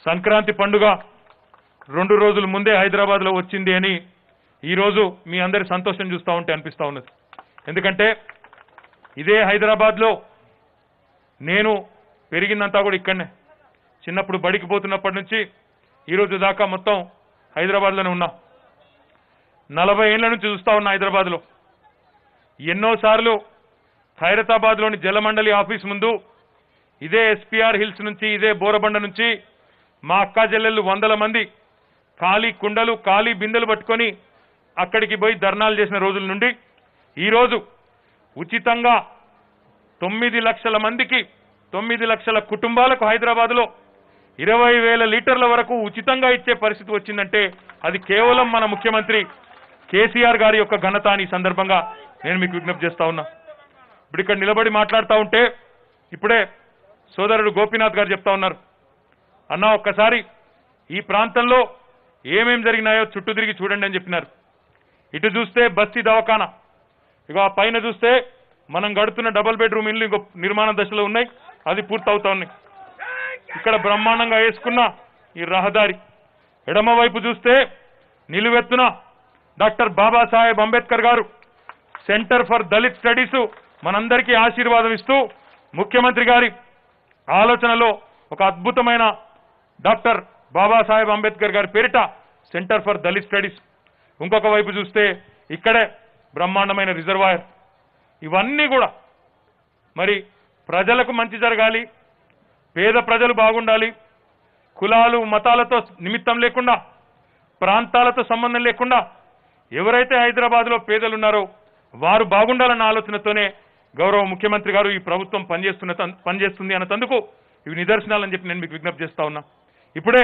సంక్రాంతి పండుగ రెండు రోజుల ముందే హైదరాబాద్లో వచ్చింది అని ఈరోజు మీ అందరి సంతోషం చూస్తూ ఉంటే అనిపిస్తూ ఉన్నది ఎందుకంటే ఇదే హైదరాబాద్లో నేను పెరిగిందంతా కూడా ఇక్కడనే చిన్నప్పుడు బడికి పోతున్నప్పటి నుంచి ఈరోజు దాకా మొత్తం హైదరాబాద్లోనే ఉన్నా నలభై ఏళ్ల నుంచి చూస్తా ఉన్నా హైదరాబాద్లో ఎన్నోసార్లు ఖైరతాబాద్లోని జలమండలి ఆఫీస్ ముందు ఇదే ఎస్పీఆర్ హిల్స్ నుంచి ఇదే బోరబండ నుంచి మా అక్కా చెల్లెళ్ళు వందల మంది ఖాళీ కుండలు ఖాళీ బిందెలు పట్టుకొని అక్కడికి పోయి ధర్నాలు చేసిన రోజుల నుండి ఈరోజు ఉచితంగా తొమ్మిది లక్షల మందికి తొమ్మిది లక్షల కుటుంబాలకు హైదరాబాద్లో ఇరవై వేల లీటర్ల వరకు ఉచితంగా ఇచ్చే పరిస్థితి వచ్చిందంటే అది కేవలం మన ముఖ్యమంత్రి కేసీఆర్ గారి యొక్క ఘనత అని ఈ సందర్భంగా నేను మీకు విజ్ఞప్తి చేస్తా ఉన్నా ఇప్పుడు ఇక్కడ నిలబడి మాట్లాడుతూ ఉంటే ఇప్పుడే సోదరుడు గోపీనాథ్ గారు చెప్తా ఉన్నారు అన్న ఒక్కసారి ఈ ప్రాంతంలో ఏమేం జరిగినాయో చుట్టూ తిరిగి చూడండి అని చెప్పినారు ఇటు చూస్తే బస్తీ దవాఖానా ఇక ఆ పైన చూస్తే మనం గడుతున్న డబుల్ బెడ్రూమ్ ఇల్లు ఇంకో నిర్మాణ దశలో ఉన్నాయి అది పూర్తవుతా ఉన్నాయి ఇక్కడ బ్రహ్మాండంగా వేసుకున్న ఈ రహదారి ఎడమ వైపు చూస్తే నిలువెత్తున డాక్టర్ బాబాసాహెబ్ అంబేద్కర్ గారు సెంటర్ ఫర్ దళిత్ స్టడీస్ మనందరికీ ఆశీర్వాదం ఇస్తూ ముఖ్యమంత్రి గారి ఆలోచనలో ఒక అద్భుతమైన డాక్టర్ బాబాసాహెబ్ అంబేద్కర్ గారి పేరిట సెంటర్ ఫర్ దళిత్ స్టడీస్ ఇంకొక వైపు చూస్తే ఇక్కడే బ్రహ్మాండమైన రిజర్వాయర్ ఇవన్నీ కూడా మరి ప్రజలకు మంచి జరగాలి పేద ప్రజలు బాగుండాలి కులాలు మతాలతో నిమిత్తం లేకుండా ప్రాంతాలతో సంబంధం లేకుండా ఎవరైతే హైదరాబాద్లో పేదలు ఉన్నారో వారు బాగుండాలన్న ఆలోచనతోనే గౌరవ ముఖ్యమంత్రి గారు ఈ ప్రభుత్వం పనిచేస్తున్న తన్- పనిచేస్తుంది అన్నతందుకు ఇవి నిదర్శనాలని చెప్పి నేను మీకు విజ్ఞప్తి చేస్తా ఉన్నా ఇప్పుడే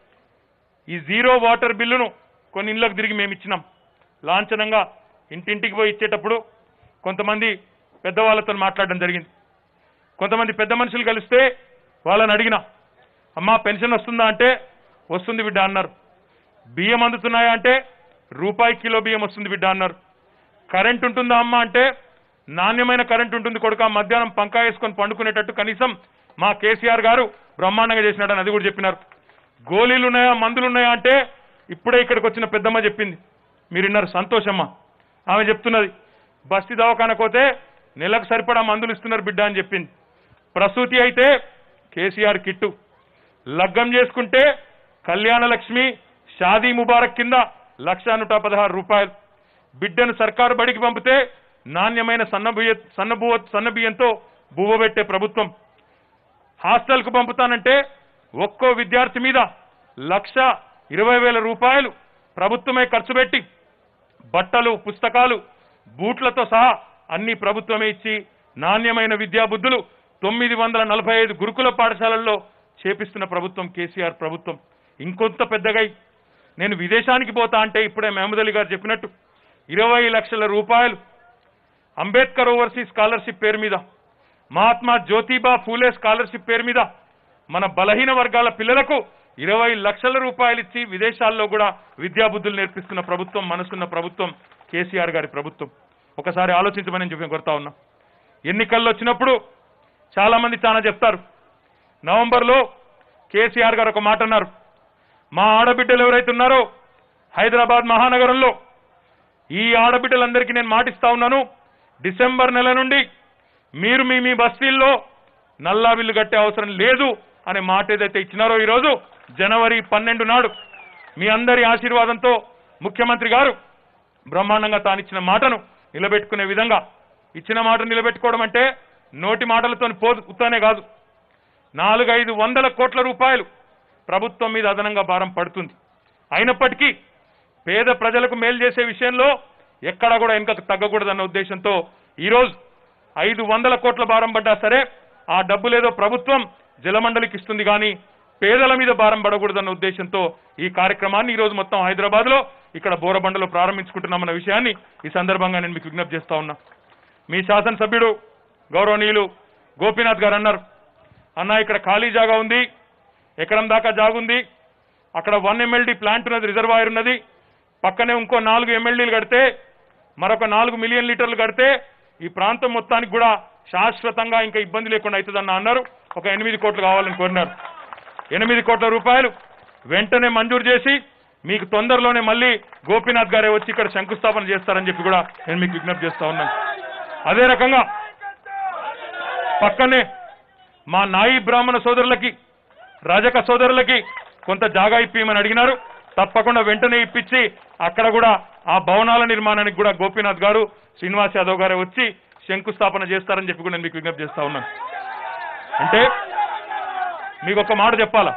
ఈ జీరో వాటర్ బిల్లును కొన్ని ఇళ్లకు తిరిగి మేము ఇచ్చినాం లాంఛనంగా ఇంటింటికి పోయి ఇచ్చేటప్పుడు కొంతమంది పెద్దవాళ్ళతో మాట్లాడడం జరిగింది కొంతమంది పెద్ద మనుషులు కలిస్తే వాళ్ళని అడిగిన అమ్మా పెన్షన్ వస్తుందా అంటే వస్తుంది బిడ్డ అన్నారు బియ్యం అందుతున్నాయా అంటే రూపాయి కిలో బియ్యం వస్తుంది బిడ్డ అన్నారు కరెంట్ ఉంటుందా అమ్మా అంటే నాణ్యమైన కరెంట్ ఉంటుంది కొడుక మధ్యాహ్నం పంకా వేసుకొని పండుకునేటట్టు కనీసం మా కేసీఆర్ గారు బ్రహ్మాండంగా చేసినాడని అది కూడా చెప్పినారు గోళీలు ఉన్నాయా మందులు ఉన్నాయా అంటే ఇప్పుడే ఇక్కడికి వచ్చిన పెద్దమ్మ చెప్పింది మీరు విన్నారు సంతోషమ్మ ఆమె చెప్తున్నది బస్తీ దవాఖానకు పోతే నెలకు సరిపడా మందులు ఇస్తున్నారు బిడ్డ అని చెప్పింది ప్రసూతి అయితే కేసీఆర్ కిట్టు లగ్గం చేసుకుంటే కళ్యాణ లక్ష్మి షాదీ ముబారక్ కింద లక్ష నూట పదహారు రూపాయలు బిడ్డను సర్కారు బడికి పంపితే నాణ్యమైన సన్నబియ్య సన్నబువ సన్నబియ్యంతో బువ్వ పెట్టే ప్రభుత్వం హాస్టల్కు పంపుతానంటే ఒక్కో విద్యార్థి మీద లక్ష ఇరవై వేల రూపాయలు ప్రభుత్వమే ఖర్చు పెట్టి బట్టలు పుస్తకాలు బూట్లతో సహా అన్ని ప్రభుత్వమే ఇచ్చి నాణ్యమైన విద్యాబుద్ధులు తొమ్మిది వందల నలభై ఐదు గురుకుల పాఠశాలల్లో చేపిస్తున్న ప్రభుత్వం కేసీఆర్ ప్రభుత్వం ఇంకొంత పెద్దగా నేను విదేశానికి పోతా అంటే ఇప్పుడే మహమూద్ అలీ గారు చెప్పినట్టు ఇరవై లక్షల రూపాయలు అంబేద్కర్ ఓవర్సీస్ స్కాలర్షిప్ పేరు మీద మహాత్మా జ్యోతిబా ఫూలే స్కాలర్షిప్ పేరు మీద మన బలహీన వర్గాల పిల్లలకు ఇరవై లక్షల రూపాయలు ఇచ్చి విదేశాల్లో కూడా విద్యాబుద్ధులు నేర్పిస్తున్న ప్రభుత్వం మనసున్న ప్రభుత్వం కేసీఆర్ గారి ప్రభుత్వం ఒకసారి ఆలోచించమని చెప్పి కొడతా ఉన్నా ఎన్నికల్లో వచ్చినప్పుడు చాలా మంది చాలా చెప్తారు నవంబర్లో కేసీఆర్ గారు ఒక మాట అన్నారు మా ఆడబిడ్డలు ఎవరైతే ఉన్నారో హైదరాబాద్ మహానగరంలో ఈ ఆడబిడ్డలందరికీ నేను మాటిస్తా ఉన్నాను డిసెంబర్ నెల నుండి మీరు మీ మీ బస్తీల్లో నల్లా బిల్లు కట్టే అవసరం లేదు అనే మాట ఏదైతే ఇచ్చినారో ఈరోజు జనవరి పన్నెండు నాడు మీ అందరి ఆశీర్వాదంతో ముఖ్యమంత్రి గారు బ్రహ్మాండంగా తానిచ్చిన మాటను నిలబెట్టుకునే విధంగా ఇచ్చిన మాట నిలబెట్టుకోవడం అంటే నోటి మాటలతో పోతానే కాదు నాలుగైదు వందల కోట్ల రూపాయలు ప్రభుత్వం మీద అదనంగా భారం పడుతుంది అయినప్పటికీ పేద ప్రజలకు మేలు చేసే విషయంలో ఎక్కడా కూడా వెనుకకు తగ్గకూడదన్న ఉద్దేశంతో ఈరోజు ఐదు వందల కోట్ల భారం పడ్డా సరే ఆ డబ్బులేదో ప్రభుత్వం జలమండలికి ఇస్తుంది కానీ పేదల మీద భారం పడకూడదన్న ఉద్దేశంతో ఈ కార్యక్రమాన్ని ఈ రోజు మొత్తం హైదరాబాద్ లో ఇక్కడ బోరబండలో ప్రారంభించుకుంటున్నామన్న విషయాన్ని ఈ సందర్భంగా నేను మీకు విజ్ఞప్తి చేస్తా ఉన్నా మీ శాసనసభ్యుడు గౌరవనీయులు గోపీనాథ్ గారు అన్నారు అన్న ఇక్కడ ఖాళీ జాగా ఉంది ఎకరం దాకా జాగుంది అక్కడ వన్ ఎమ్మెల్డీ ప్లాంట్ ఉన్నది రిజర్వాయర్ ఉన్నది పక్కనే ఇంకో నాలుగు ఎమ్మెల్డీలు కడితే మరొక నాలుగు మిలియన్ లీటర్లు కడితే ఈ ప్రాంతం మొత్తానికి కూడా శాశ్వతంగా ఇంకా ఇబ్బంది లేకుండా అవుతుందన్న అన్నారు ఒక ఎనిమిది కోట్లు కావాలని కోరినారు ఎనిమిది కోట్ల రూపాయలు వెంటనే మంజూరు చేసి మీకు తొందరలోనే మళ్ళీ గోపీనాథ్ గారే వచ్చి ఇక్కడ శంకుస్థాపన చేస్తారని చెప్పి కూడా నేను మీకు విజ్ఞప్తి చేస్తా ఉన్నాను అదే రకంగా పక్కనే మా నాయి బ్రాహ్మణ సోదరులకి రజక సోదరులకి కొంత జాగా ఇప్పిమని అడిగినారు తప్పకుండా వెంటనే ఇప్పించి అక్కడ కూడా ఆ భవనాల నిర్మాణానికి కూడా గోపీనాథ్ గారు శ్రీనివాస్ యాదవ్ గారు వచ్చి శంకుస్థాపన చేస్తారని చెప్పి కూడా నేను మీకు విజ్ఞప్తి చేస్తా ఉన్నాను అంటే మీకు ఒక మాట చెప్పాలా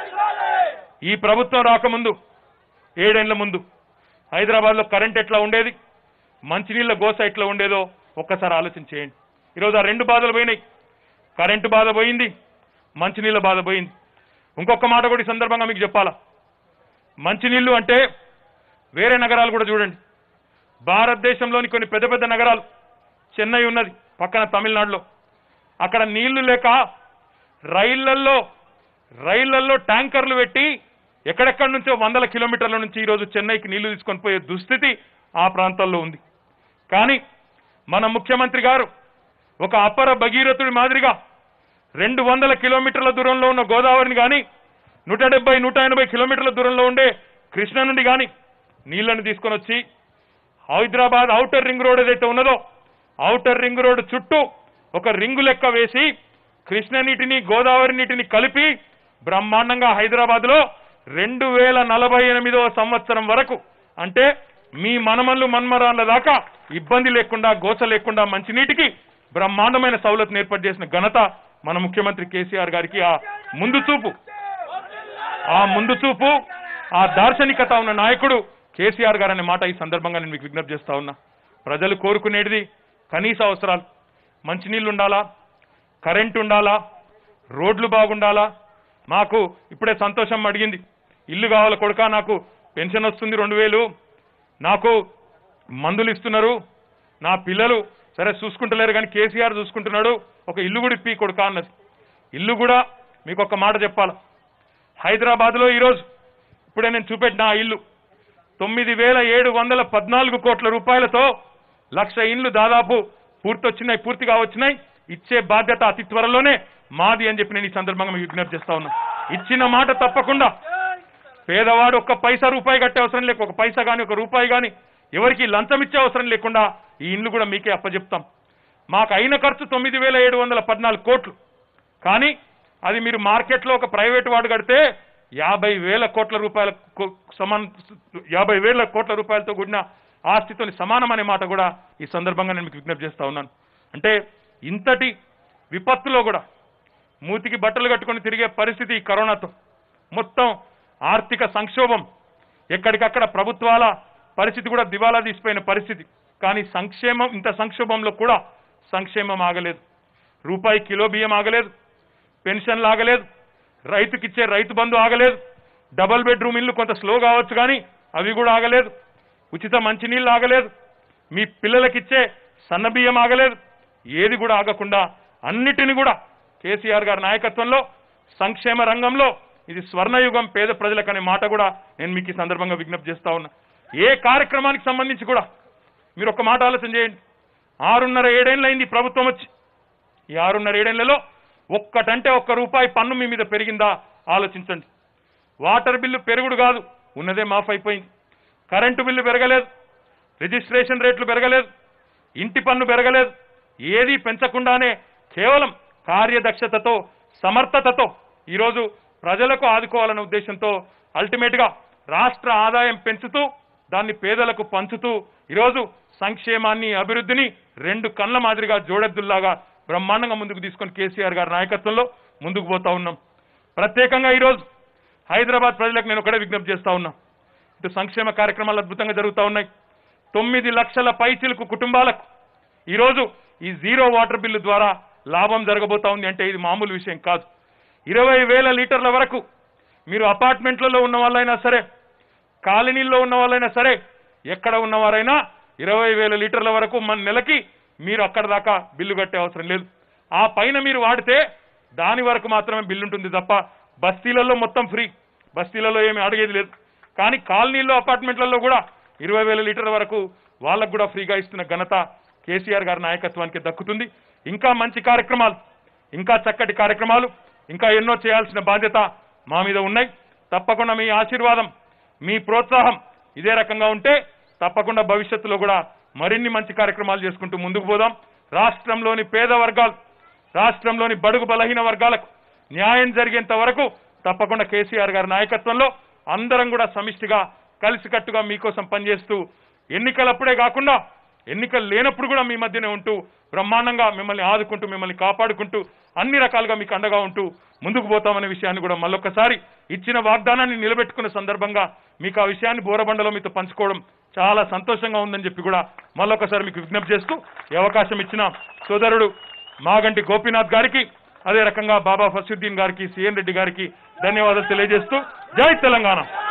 ఈ ప్రభుత్వం రాకముందు ఏడేళ్ల ముందు హైదరాబాద్లో కరెంట్ ఎట్లా ఉండేది మంచినీళ్ళ గోస ఎట్లా ఉండేదో ఒక్కసారి ఆలోచన చేయండి ఈరోజు ఆ రెండు బాధలు పోయినాయి కరెంటు బాధ పోయింది మంచినీళ్ళ బాధ పోయింది ఇంకొక మాట కూడా ఈ సందర్భంగా మీకు చెప్పాలా మంచినీళ్లు అంటే వేరే నగరాలు కూడా చూడండి భారతదేశంలోని కొన్ని పెద్ద పెద్ద నగరాలు చెన్నై ఉన్నది పక్కన తమిళనాడులో అక్కడ నీళ్లు లేక రైళ్లల్లో రైళ్లల్లో ట్యాంకర్లు పెట్టి ఎక్కడెక్కడి నుంచో వందల కిలోమీటర్ల నుంచి ఈరోజు చెన్నైకి నీళ్లు తీసుకొని పోయే దుస్థితి ఆ ప్రాంతాల్లో ఉంది కానీ మన ముఖ్యమంత్రి గారు ఒక అపర భగీరథుడి మాదిరిగా రెండు వందల కిలోమీటర్ల దూరంలో ఉన్న గోదావరిని కానీ నూట డెబ్బై నూట ఎనభై కిలోమీటర్ల దూరంలో ఉండే కృష్ణ నుండి కానీ నీళ్లను తీసుకొని వచ్చి హైదరాబాద్ ఔటర్ రింగ్ రోడ్ ఏదైతే ఉన్నదో ఔటర్ రింగ్ రోడ్ చుట్టూ ఒక రింగు లెక్క వేసి కృష్ణ నీటిని గోదావరి నీటిని కలిపి బ్రహ్మాండంగా హైదరాబాద్ లో రెండు వేల నలభై ఎనిమిదవ సంవత్సరం వరకు అంటే మీ మనమల్లు మన్మరాన్ల దాకా ఇబ్బంది లేకుండా గోస లేకుండా మంచినీటికి బ్రహ్మాండమైన సౌలతును ఏర్పాటు చేసిన ఘనత మన ముఖ్యమంత్రి కేసీఆర్ గారికి ఆ ముందు చూపు ఆ ముందు చూపు ఆ దార్శనికత ఉన్న నాయకుడు కేసీఆర్ గారు అనే మాట ఈ సందర్భంగా నేను మీకు విజ్ఞప్తి చేస్తా ఉన్నా ప్రజలు కోరుకునేది కనీస అవసరాలు మంచినీళ్లు ఉండాలా కరెంట్ ఉండాలా రోడ్లు బాగుండాలా మాకు ఇప్పుడే సంతోషం అడిగింది ఇల్లు కావాలి కొడుక నాకు పెన్షన్ వస్తుంది రెండు వేలు నాకు మందులు ఇస్తున్నారు నా పిల్లలు సరే చూసుకుంటలేరు కానీ కేసీఆర్ చూసుకుంటున్నాడు ఒక ఇల్లు కూడా ఇప్పి కొడుక అన్నది ఇల్లు కూడా మీకు ఒక మాట చెప్పాలి హైదరాబాద్లో ఈరోజు ఇప్పుడే నేను చూపెట్టిన ఆ ఇల్లు తొమ్మిది వేల ఏడు వందల పద్నాలుగు కోట్ల రూపాయలతో లక్ష ఇండ్లు దాదాపు పూర్తొచ్చినాయి పూర్తిగా వచ్చినాయి ఇచ్చే బాధ్యత అతి త్వరలోనే మాది అని చెప్పి నేను ఈ సందర్భంగా మీకు విజ్ఞప్తి చేస్తా ఉన్నా ఇచ్చిన మాట తప్పకుండా పేదవాడు ఒక్క పైసా రూపాయి కట్టే అవసరం లేక ఒక పైసా కానీ ఒక రూపాయి కానీ ఎవరికి లంచం ఇచ్చే అవసరం లేకుండా ఈ ఇండ్లు కూడా మీకే అప్పచెప్తాం మాకు అయిన ఖర్చు తొమ్మిది వేల ఏడు వందల పద్నాలుగు కోట్లు కానీ అది మీరు మార్కెట్లో ఒక ప్రైవేట్ వాడు కడితే యాభై వేల కోట్ల రూపాయల కో- సమాన యాభై వేల కోట్ల రూపాయలతో కూడిన ఆస్తితో సమానం అనే మాట కూడా ఈ సందర్భంగా నేను మీకు విజ్ఞప్తి చేస్తా ఉన్నాను అంటే ఇంతటి విపత్తులో కూడా మూతికి బట్టలు కట్టుకొని తిరిగే పరిస్థితి ఈ కరోనాతో మొత్తం ఆర్థిక సంక్షోభం ఎక్కడికక్కడ ప్రభుత్వాల పరిస్థితి కూడా దివాలా తీసిపోయిన పరిస్థితి కానీ సంక్షేమం ఇంత సంక్షోభంలో కూడా సంక్షేమం ఆగలేదు రూపాయి కిలో బియ్యం ఆగలేదు పెన్షన్లు ఆగలేదు రైతుకిచ్చే రైతు బంధు ఆగలేదు డబల్ బెడ్రూమ్ ఇల్లు కొంత స్లో కావచ్చు కానీ అవి కూడా ఆగలేదు ఉచిత మంచినీళ్ళు ఆగలేదు మీ పిల్లలకిచ్చే సన్న బియ్యం ఆగలేదు ఏది కూడా ఆగకుండా అన్నిటిని కూడా కేసీఆర్ గారి నాయకత్వంలో సంక్షేమ రంగంలో ఇది స్వర్ణయుగం పేద ప్రజలకనే మాట కూడా నేను మీకు ఈ సందర్భంగా విజ్ఞప్తి చేస్తా ఉన్నా ఏ కార్యక్రమానికి సంబంధించి కూడా మీరు ఒక మాట ఆలోచన చేయండి ఆరున్నర ఏడేళ్ళైంది ఈ ప్రభుత్వం వచ్చి ఈ ఆరున్నర ఏడేళ్లలో ఒక్కటంటే ఒక్క రూపాయి పన్ను మీ మీద పెరిగిందా ఆలోచించండి వాటర్ బిల్లు పెరుగుడు కాదు ఉన్నదే మాఫ్ అయిపోయింది కరెంటు బిల్లు పెరగలేదు రిజిస్ట్రేషన్ రేట్లు పెరగలేదు ఇంటి పన్ను పెరగలేదు ఏదీ పెంచకుండానే కేవలం కార్యదక్షతతో సమర్థతతో ఈరోజు ప్రజలకు ఆదుకోవాలనే ఉద్దేశంతో అల్టిమేట్ గా రాష్ట్ర ఆదాయం పెంచుతూ దాన్ని పేదలకు పంచుతూ ఈరోజు సంక్షేమాన్ని అభివృద్ధిని రెండు కళ్ళ మాదిరిగా జోడెద్దుల్లాగా బ్రహ్మాండంగా ముందుకు తీసుకొని కేసీఆర్ గారి నాయకత్వంలో ముందుకు పోతా ఉన్నాం ప్రత్యేకంగా ఈరోజు హైదరాబాద్ ప్రజలకు నేను ఒకటే విజ్ఞప్తి చేస్తా ఉన్నా ఇటు సంక్షేమ కార్యక్రమాలు అద్భుతంగా జరుగుతూ ఉన్నాయి తొమ్మిది లక్షల పైచిలకు కుటుంబాలకు ఈరోజు ఈ జీరో వాటర్ బిల్లు ద్వారా లాభం జరగబోతా ఉంది అంటే ఇది మామూలు విషయం కాదు ఇరవై వేల లీటర్ల వరకు మీరు అపార్ట్మెంట్లలో ఉన్న వాళ్ళైనా సరే కాలనీల్లో ఉన్న వాళ్ళైనా సరే ఎక్కడ ఉన్నవారైనా ఇరవై వేల లీటర్ల వరకు మన నెలకి మీరు అక్కడ దాకా బిల్లు కట్టే అవసరం లేదు ఆ పైన మీరు వాడితే దాని వరకు మాత్రమే బిల్లు ఉంటుంది తప్ప బస్తీలలో మొత్తం ఫ్రీ బస్తీలలో ఏమి అడిగేది లేదు కానీ కాలనీల్లో అపార్ట్మెంట్లలో కూడా ఇరవై వేల లీటర్ల వరకు వాళ్ళకు కూడా ఫ్రీగా ఇస్తున్న ఘనత కేసీఆర్ గారి నాయకత్వానికి దక్కుతుంది ఇంకా మంచి కార్యక్రమాలు ఇంకా చక్కటి కార్యక్రమాలు ఇంకా ఎన్నో చేయాల్సిన బాధ్యత మా మీద ఉన్నాయి తప్పకుండా మీ ఆశీర్వాదం మీ ప్రోత్సాహం ఇదే రకంగా ఉంటే తప్పకుండా భవిష్యత్తులో కూడా మరిన్ని మంచి కార్యక్రమాలు చేసుకుంటూ ముందుకు పోదాం రాష్ట్రంలోని పేద వర్గాలు రాష్ట్రంలోని బడుగు బలహీన వర్గాలకు న్యాయం జరిగేంత వరకు తప్పకుండా కేసీఆర్ గారి నాయకత్వంలో అందరం కూడా సమిష్టిగా కలిసికట్టుగా మీకోసం పనిచేస్తూ ఎన్నికలప్పుడే కాకుండా ఎన్నికలు లేనప్పుడు కూడా మీ మధ్యనే ఉంటూ బ్రహ్మాండంగా మిమ్మల్ని ఆదుకుంటూ మిమ్మల్ని కాపాడుకుంటూ అన్ని రకాలుగా మీకు అండగా ఉంటూ ముందుకు పోతామనే విషయాన్ని కూడా మళ్ళొక్కసారి ఇచ్చిన వాగ్దానాన్ని నిలబెట్టుకున్న సందర్భంగా మీకు ఆ విషయాన్ని బోరబండలో మీతో పంచుకోవడం చాలా సంతోషంగా ఉందని చెప్పి కూడా మళ్ళొకసారి మీకు విజ్ఞప్తి చేస్తూ ఈ అవకాశం ఇచ్చిన సోదరుడు మాగంటి గోపీనాథ్ గారికి అదే రకంగా బాబా ఫసుద్దీన్ గారికి సిఎన్ రెడ్డి గారికి ధన్యవాదాలు తెలియజేస్తూ జై తెలంగాణ